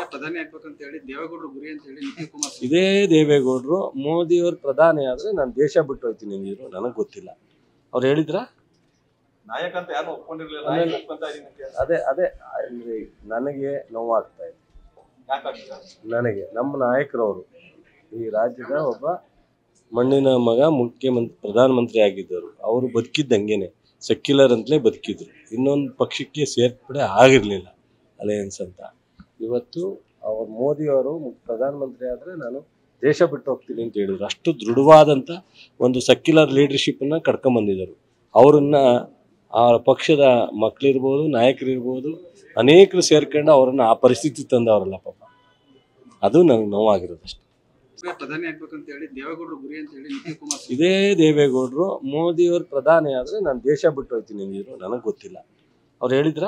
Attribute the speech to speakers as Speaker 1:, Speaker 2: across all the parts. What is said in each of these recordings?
Speaker 1: ಪ್ರಧಾನಿ ಆಗ್ಬೇಕಂತ ಹೇಳಿ ದೇವೇಗೌಡರು ಗುರಿ ಅಂತ ಹೇಳಿ ನಿಖಿಲ್ ಕುಮಾರ್ ಸ್ವಾಮಿ
Speaker 2: ಇದೇ ದೇವೇಗೌಡರು ಮೋದಿಯವ್ರ ಪ್ರಧಾನಿ ಆದರೆ ನಾನು ದೇಶ ಬಿಟ್ಟು ಹೋಗ್ತೀನಿ ಅಂದಿದ್ರು ನನಗೆ ಗೊತ್ತಿಲ್ಲ ಅವ್ರು ಹೇಳಿದ್ರ
Speaker 3: ನಾಯಕ ಅಂತ ಯಾರು ಒಪ್ಕೊಂಡಿರ್ಲಿಲ್ಲ
Speaker 2: ಆಮೇಲೆ-
Speaker 3: ನಾಯಕ ಅಂತ ಇದೀನಿ ಅಂತ ಹೇಳಿ.
Speaker 2: ಅದೇ ಅದೇ ಅಂದ್ರೆ ನನಗೆ ನೋವಾಗ್ತಾ ಇದೆ
Speaker 3: ಯಾಕಾಗ್ತದೆ?
Speaker 2: ನನಗೆ ನಮ್ಮ ನಾಯಕರವರು ಈ ರಾಜ್ಯದ ಒಬ್ಬ ಮಣ್ಣಿನ ಮಗ ಮುಖ್ಯಮಂತ್ರಿ ಪ್ರಧಾನಮಂತ್ರಿ ಆಗಿದ್ದರು ಅವರು ಬದುಕಿದ್ದಂಗೆನೆ ಸೆಕ್ಯುಲರ್ ಅಂತಲೇ ಬದುಕಿದ್ರು ಇನ್ನೊಂದು ಪಕ್ಷಕ್ಕೆ ಸೇರ್ಪಡೆ ಆಗಿರಲಿಲ್ಲ ಅಲಯನ್ಸ್ ಅಂತ ಇವತ್ತು ಅವ್ರ ಮೋದಿಯವರು ಪ್ರಧಾನಮಂತ್ರಿ ಆದರೆ ನಾನು ದೇಶ ಬಿಟ್ಟು ಹೋಗ್ತೀನಿ ಅಂತ ಹೇಳಿದ್ರು ಅಷ್ಟು ದೃಢವಾದಂಥ ಒಂದು ಸೆಕ್ಯುಲರ್ ಲೀಡರ್ಶಿಪ್ಪನ್ನು ಕಡ್ಕೊಂಬಂದಿದ್ದರು ಅವರನ್ನ ಆ ಪಕ್ಷದ ಮಕ್ಕಳಿರ್ಬೋದು ನಾಯಕರಿರ್ಬೋದು ಅನೇಕರು ಸೇರ್ಕೊಂಡು ಅವರನ್ನು ಆ ಪರಿಸ್ಥಿತಿ ತಂದವರಲ್ಲ ಪಾಪ ಅದು ನನಗೆ ನೋವಾಗಿರೋದು ಅಷ್ಟೇ
Speaker 1: ಪ್ರಧಾನಿ ಆಗ್ಬೇಕಂತ ಹೇಳಿ ದೇವೇಗೌಡರು ಗುರಿ ಅಂತ ಹೇಳಿ ನಿಖಿಲ್ ಕುಮಾರ್ ಸ್ವಾಮಿ
Speaker 2: ಇದೇ ದೇವೇಗೌಡರು ಮೋದಿಯವ್ರ ಪ್ರಧಾನಿ ಆದರೆ ನಾನು ದೇಶ ಬಿಟ್ಟು ಹೋಗ್ತೀನಿ ಅಂದಿದ್ರು ನನಗೆ ಗೊತ್ತಿಲ್ಲ ಅವ್ರು ಹೇಳಿದ್ರ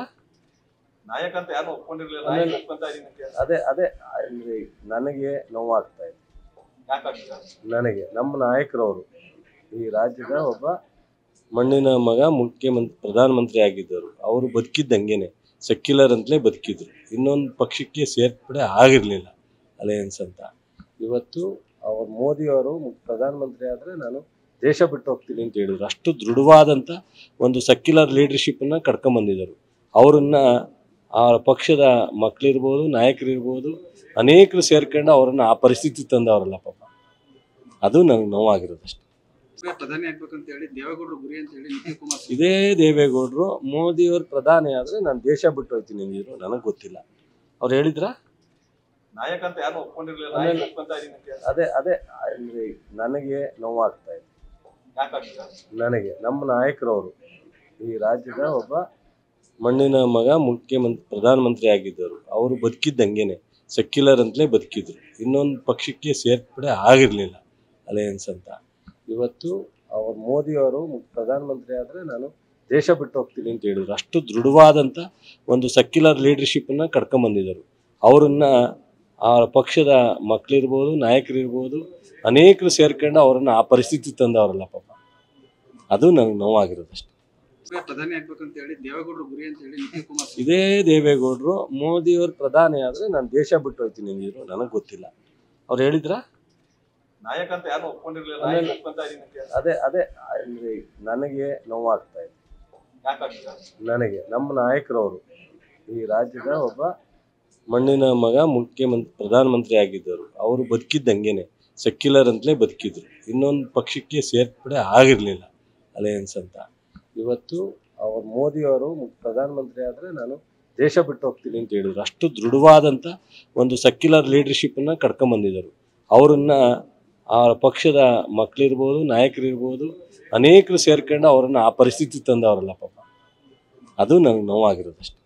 Speaker 3: ನಾಯಕ ಅಂತ ಯಾರು ಒಪ್ಕೊಂಡಿರ್ಲಿಲ್ಲ
Speaker 2: ಆಮೇಲೆ-
Speaker 3: ನಾಯಕ ಅಂತ ಇದೀನಿ ಅಂತ ಹೇಳಿ.
Speaker 2: ಅದೇ ಅದೇ ಅಂದ್ರೆ ನನಗೆ ನೋವಾಗ್ತಾ ಇದೆ
Speaker 3: ಯಾಕಾಗ್ತದೆ?
Speaker 2: ನನಗೆ ನಮ್ಮ ನಾಯಕರವರು ಈ ರಾಜ್ಯದ ಒಬ್ಬ ಮಣ್ಣಿನ ಮಗ ಮುಖ್ಯಮಂತ್ರಿ ಪ್ರಧಾನಮಂತ್ರಿ ಆಗಿದ್ದರು ಅವರು ಬದುಕಿದ್ದಂಗೆನೆ ಸೆಕ್ಯುಲರ್ ಅಂತಲೇ ಬದುಕಿದ್ರು ಇನ್ನೊಂದು ಪಕ್ಷಕ್ಕೆ ಸೇರ್ಪಡೆ ಆಗಿರಲಿಲ್ಲ ಅಲಯನ್ಸ್ ಅಂತ ಇವತ್ತು ಅವ್ರ ಮೋದಿಯವರು ಪ್ರಧಾನಮಂತ್ರಿ ಆದರೆ ನಾನು ದೇಶ ಬಿಟ್ಟು ಹೋಗ್ತೀನಿ ಅಂತ ಹೇಳಿದ್ರು ಅಷ್ಟು ದೃಢವಾದಂಥ ಒಂದು ಸೆಕ್ಯುಲರ್ ಲೀಡರ್ಶಿಪ್ಪನ್ನು ಕಡ್ಕೊಂಬಂದಿದ್ದರು ಅವರನ್ನ ಆ ಪಕ್ಷದ ಮಕ್ಕಳಿರ್ಬೋದು ನಾಯಕರಿರ್ಬೋದು ಅನೇಕರು ಸೇರ್ಕೊಂಡು ಅವರನ್ನು ಆ ಪರಿಸ್ಥಿತಿ ತಂದವರಲ್ಲ ಪಾಪ ಅದು ನನಗೆ ನೋವಾಗಿರೋದು ಅಷ್ಟೇ
Speaker 1: ಪ್ರಧಾನಿ ಆಗ್ಬೇಕಂತ ಹೇಳಿ ದೇವೇಗೌಡರು ಗುರಿ ಅಂತ ಹೇಳಿ ನಿಖಿಲ್ ಕುಮಾರ್ ಸ್ವಾಮಿ
Speaker 2: ಇದೇ ದೇವೇಗೌಡರು ಮೋದಿಯವ್ರ ಪ್ರಧಾನಿ ಆದರೆ ನಾನು ದೇಶ ಬಿಟ್ಟು ಹೋಗ್ತೀನಿ ಅಂದಿದ್ರು ನನಗೆ ಗೊತ್ತಿಲ್ಲ ಅವ್ರು ಹೇಳಿದ್ರ
Speaker 3: ನಾಯಕ ಅಂತ ಯಾರು ಒಪ್ಕೊಂಡಿರ್ಲಿಲ್ಲ
Speaker 2: ಆಮೇಲೆ-
Speaker 3: ನಾಯಕ ಅಂತ ಇದೀನಿ ಅಂತ ಹೇಳಿ.
Speaker 2: ಅದೇ ಅದೇ ಅಂದ್ರೆ ನನಗೆ ನೋವಾಗ್ತಾ ಇದೆ
Speaker 3: ಯಾಕಾಗ್ತದೆ?
Speaker 2: ನನಗೆ ನಮ್ಮ ನಾಯಕರವರು ಈ ರಾಜ್ಯದ ಒಬ್ಬ ಮಣ್ಣಿನ ಮಗ ಮುಖ್ಯಮಂತ್ರಿ ಪ್ರಧಾನಮಂತ್ರಿ ಆಗಿದ್ದರು ಅವರು ಬದುಕಿದ್ದಂಗೆನೆ ಸೆಕ್ಯುಲರ್ ಅಂತಲೇ ಬದುಕಿದ್ರು ಇನ್ನೊಂದು ಪಕ್ಷಕ್ಕೆ ಸೇರ್ಪಡೆ ಆಗಿರಲಿಲ್ಲ ಅಲಯನ್ಸ್ ಅಂತ ಇವತ್ತು ಅವ್ರ ಮೋದಿಯವರು ಪ್ರಧಾನಮಂತ್ರಿ ಆದರೆ ನಾನು ದೇಶ ಬಿಟ್ಟು ಹೋಗ್ತೀನಿ ಅಂತ ಹೇಳಿದ್ರು ಅಷ್ಟು ದೃಢವಾದಂಥ ಒಂದು ಸೆಕ್ಯುಲರ್ ಲೀಡರ್ಶಿಪ್ಪನ್ನು ಕಡ್ಕೊಂಬಂದಿದ್ದರು ಅವರನ್ನ ಆ ಪಕ್ಷದ ಮಕ್ಕಳಿರ್ಬೋದು ನಾಯಕರಿರ್ಬೋದು ಅನೇಕರು ಸೇರ್ಕೊಂಡು ಅವರನ್ನು ಆ ಪರಿಸ್ಥಿತಿ ತಂದವರಲ್ಲ ಪಾಪ ಅದು ನನಗೆ ನೋವಾಗಿರೋದು ಅಷ್ಟೇ
Speaker 1: ಪ್ರಧಾನಿ ಆಗ್ಬೇಕಂತ ಹೇಳಿ ದೇವೇಗೌಡರು ಗುರಿ ಅಂತ ಹೇಳಿ ನಿಖಿಲ್ ಕುಮಾರ್ ಸ್ವಾಮಿ
Speaker 2: ಇದೇ ದೇವೇಗೌಡರು ಮೋದಿಯವ್ರ ಪ್ರಧಾನಿ ಆದರೆ ನಾನು ದೇಶ ಬಿಟ್ಟು ಹೋಗ್ತೀನಿ ಅಂದಿದ್ರು ನನಗೆ ಗೊತ್ತಿಲ್ಲ ಅವ್ರು ಹೇಳಿದ್ರ
Speaker 3: ನಾಯಕ ಅಂತ ಯಾರು ಒಪ್ಕೊಂಡಿರ್ಲಿಲ್ಲ
Speaker 2: ಆಮೇಲೆ-
Speaker 3: ನಾಯಕ ಅಂತ ಇದೀನಿ ಅಂತ ಹೇಳಿ.
Speaker 2: ಅದೇ ಅದೇ ಅಂದ್ರೆ ನನಗೆ ನೋವಾಗ್ತಾ ಇದೆ
Speaker 3: ಯಾಕಾಗ್ತದೆ?
Speaker 2: ನನಗೆ ನಮ್ಮ ನಾಯಕರವರು ಈ ರಾಜ್ಯದ ಒಬ್ಬ ಮಣ್ಣಿನ ಮಗ ಮುಖ್ಯಮಂತ್ರಿ ಪ್ರಧಾನಮಂತ್ರಿ ಆಗಿದ್ದರು ಅವರು ಬದುಕಿದ್ದಂಗೆನೆ ಸೆಕ್ಯುಲರ್ ಅಂತಲೇ ಬದುಕಿದ್ರು ಇನ್ನೊಂದು ಪಕ್ಷಕ್ಕೆ ಸೇರ್ಪಡೆ ಆಗಿರಲಿಲ್ಲ ಅಲಯನ್ಸ್ ಅಂತ ಇವತ್ತು ಅವ್ರ ಮೋದಿಯವರು ಪ್ರಧಾನಮಂತ್ರಿ ಆದರೆ ನಾನು ದೇಶ ಬಿಟ್ಟು ಹೋಗ್ತೀನಿ ಅಂತ ಹೇಳಿದ್ರು ಅಷ್ಟು ದೃಢವಾದಂಥ ಒಂದು ಸೆಕ್ಯುಲರ್ ಲೀಡರ್ಶಿಪ್ಪನ್ನು ಕಡ್ಕೊಂಬಂದಿದ್ದರು ಅವರನ್ನ ಆ ಪಕ್ಷದ ಮಕ್ಕಳಿರ್ಬೋದು ನಾಯಕರಿರ್ಬೋದು ಅನೇಕರು ಸೇರ್ಕೊಂಡು ಅವರನ್ನು ಆ ಪರಿಸ್ಥಿತಿ ತಂದವರಲ್ಲ ಪಾಪ ಅದು ನನಗೆ ನೋವಾಗಿರೋದು ಅಷ್ಟೇ